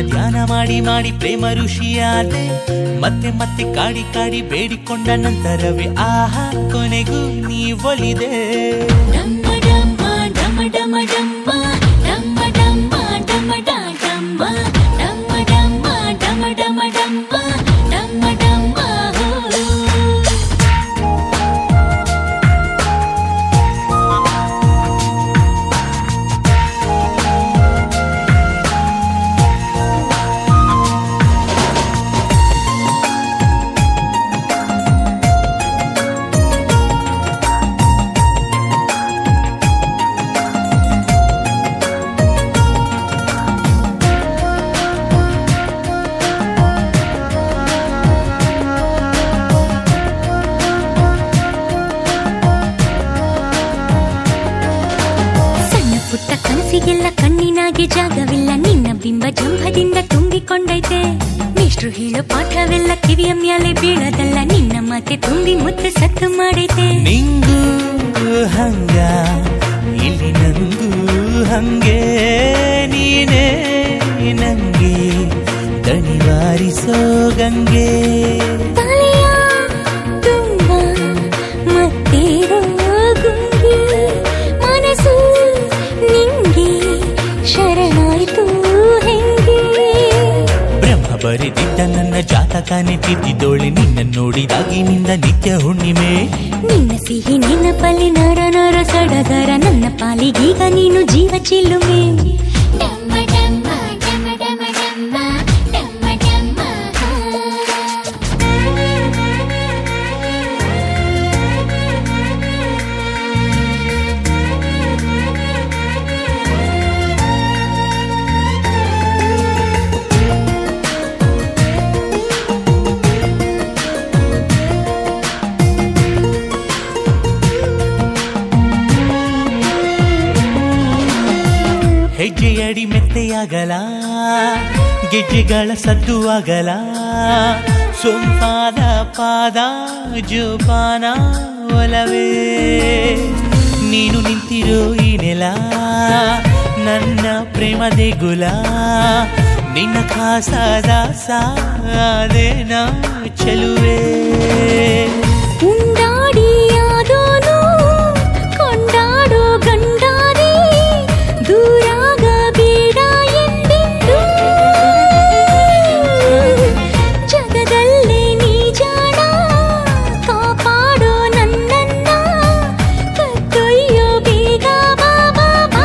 ಧ್ಯಾನ ಮಾಡಿ ಮಾಡಿ ಪ್ರೇಮ ಋಷಿಯಾದೆ ಮತ್ತೆ ಮತ್ತೆ ಕಾಡಿ ಕಾಡಿ ಬೇಡಿಕೊಂಡ ನಂತರವೇ ಆಹಾ ಕೊನೆಗೂ ನೀ ಒಲಿದೆ ಡಮ್ಮ ಡಮ್ಮ ಡಮ ಡಮ ಡಮ್ಮ ಡಮ್ಮ ಡಮ್ಮ ಡಮ ಡ ಡಮ್ಮ ಡಮ್ಮ ಡಮ್ಮ ಡಮ ಡಮ ಡಮ್ಮ ಡಮ್ಮ ಡಮ್ಮ ಹೋ ಸಣ್ಣ ಪುಟ್ಟ ಕನಸಿಗೆಲ್ಲ ಕಣ್ಣಿನಾಗೆ ಜಾಗವಿಲ್ಲ ನಿನ್ನ ಬಿಂಬ ಜಂಭದಿಂದ ತುಂಬಿಕೊಂಡೈತೆ ಮೇಷ್ಟ್ರು ಹೇಳೋ ಪಾಠವೆಲ್ಲ ಕಿವಿಯ ಮ್ಯಾಲೆ ಬೀಳದಲ್ಲ ನಿನ್ನ ಮಾತೆ ತುಂಬಿ ಮುತ್ತು ಸತ್ತು ಮಾಡೈತೆ ನಿಂಗೂ ಹಂಗ ಇಲ್ಲಿ ನಂಗೂ ಹಂಗೆ ನೀನೇ ನಂಗೆ ದಣಿವಾರಿಸೋ ಗಂಗೆ ತಲೆಯ ತುಂಬ ಮತ್ತೇರೋ ಗುಂಗಿ ಮನಸ್ಸು ನಿಂಗೆ ಶರಣಾಯ್ತು ಹೆಂಗೆ ಬ್ರಹ್ಮ ಬರೆದಿದ್ದ ನನ್ನ ಜಾತಕನೇ ತಿದ್ದಿದ್ದೋಳೆ ನಿನ್ನ ನೋಡಿದಾಗಿನಿಂದ ನಿತ್ಯ ಹುಣ್ಣಿಮೆ ನಿನ್ನ ಸಿಹಿ ನೆನಪಲ್ಲಿ ನರ ನರ ಸಡಗರ ನನ್ನ ಪಾಲಿಗೀಗ ನೀನು ಜೀವ ಚಿಲ್ಲುಮೆ ಡಮ್ಮ ಡಮ್ಮ ಡಮ ಡಮ ಡಮ್ಮ ಡಮ್ಮ ಡಮ್ಮ ಹೆಜ್ಜೆಯಡಿ ಮೆತ್ತೆಯಾಗಲ ಗೆಜ್ಜೆಗಳ ಸದ್ದು ಆಗಲ ಸೊಂಪಾದ ಪಾದ ಜೋಪಾನ ಒಲವೇ ನೀನು ನಿಂತಿರೋ ಈ ನೆಲ ನನ್ನ ಪ್ರೇಮ ದೇಗುಲ ನಿನ್ನ ಖಾಸದ ಸಾದೇನ ಚೆಲುವೆ ಉಂಡಾಡಿಯಾದೋನು ಕೊಂಡಾಡೋ ಗಂಡಾರಿ ದೂರಾಗಬೇಡ ಎಂದೆಂದು ಜಗದಲ್ಲೇ ನೀ ಜಾಣ ಕಾಪಾಡೋ ನನ್ನನ್ನ ಕತ್ತೊಯ್ಯೋ ಬೇಗ ಬಾ ಬಾ ಬಾ.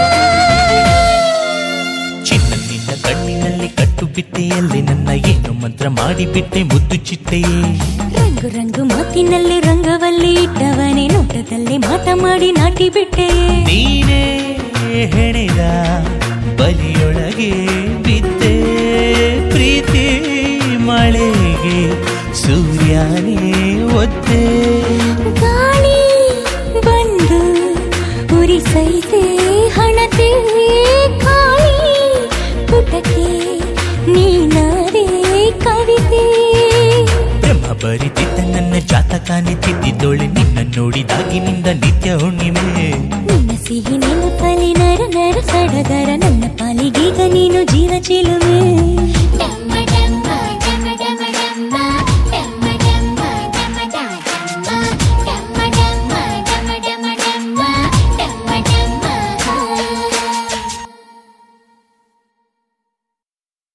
ಚಿನ್ನನಿಂದ ಕಣ್ಣಿನಲ್ಲಿ ಕಟ್ಟು ಬಿಟ್ಟೆಯಲ್ಲಿ ನನ್ನ ಏನು ಮಂತ್ರ ಮಾಡಿಬಿಟ್ಟೆ ಮುದ್ದು ಚಿಟ್ಟೆಯೇ ರಂಗು ರಂಗು ಮಾತಿನಲ್ಲಿ ರಂಗವಲ್ಲಿ ಇಟ್ಟವನೇ ನೋಟದಲ್ಲಿ ಮಾಟ ಮಾಡಿ ನಾಟಿ ಬಿಟ್ಟೆ ನೀನೇ ಹೆಣೆದ ಬಲಿಯೊಳಗೆ ಬಿದ್ದೆ ಪ್ರೀತಿ ಮಳೆಗೆ ಸೂರ್ಯನೇ ಒದ್ದೆ ಗಾಳಿ ಬಂದು ಉರಿಸೈತೆ ಹಣತೆ ಖಾಲಿ ಪುಟಕ್ಕೆ ನೀನಾರೇ ಕವಿತೆ ಬ್ರಹ್ಮ ಬರಿತಿದ್ದ ನನ್ನ ಜಾತಕನೇ ತಿದ್ದಿದ್ದೋಳೆ ನಿನ್ನ ನೋಡಿದಾಗಿನಿಂದ ನಿತ್ಯ ಹುಣ್ಣಿಮೆ ನಿನ್ನ ಸಿಹಿ ನೆನಪಲ್ಲಿ ನರ ನರ ಸಡಗರ ನನ್ನ ಪಾಲಿಗೀಗ ನೀನು ಜೀವ ಚಿಲುಮೆ